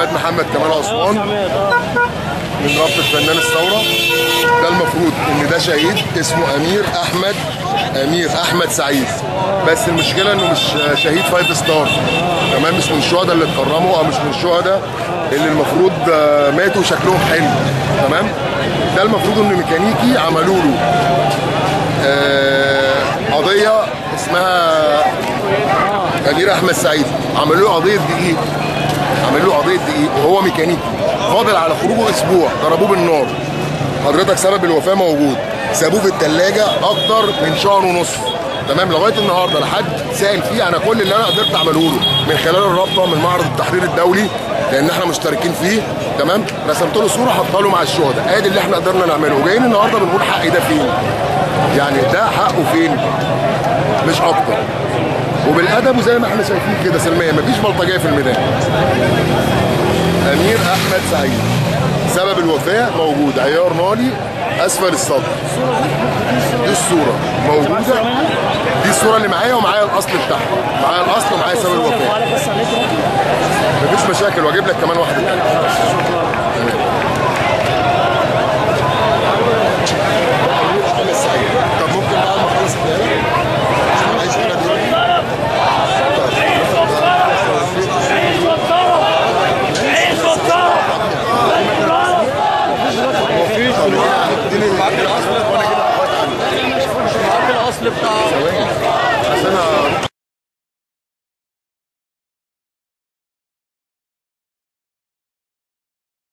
عماد محمد كمال عثمان من رابطه فنان الثوره ده المفروض ان ده شهيد اسمه امير احمد امير احمد سعيد بس المشكله انه مش شهيد فايف ستار تمام مش من الشهداء اللي اتكرموا او مش من الشهداء اللي المفروض آه، ماتوا شكلهم حلو تمام ده المفروض انه ميكانيكي عملوا له آه، قضيه اسمها امير احمد سعيد عملوا له قضيه دقيق عملوا له قضيه دقيق وهو ميكانيكي فاضل على خروجه اسبوع ضربوه بالنار حضرتك سبب الوفاه موجود سابوه في الثلاجه اكتر من شهر ونص تمام لغايه النهارده لا حد سائل فيه انا كل اللي انا قدرت اعمله له من خلال الرابطه من معرض التحرير الدولي لان احنا مشتركين فيه تمام رسمت له صوره حطها له مع الشهداء ادي اللي احنا قدرنا نعمله وجايين النهارده بنقول حقي ده فين يعني ده حقه فين مش اكتر وبالادب وزي ما احنا شايفين كده سلميه مفيش بلطجيه في الميدان امير احمد سعيد سبب الوفاه موجود عيار ناري اسفل الصدر دي الصوره موجوده دي الصوره اللي معايا ومعايا الاصل بتاعها معايا الاصل ومعايا سبب الوفاه وعلى بس عليك مفيش مشاكل واجيب لك كمان واحده تانية.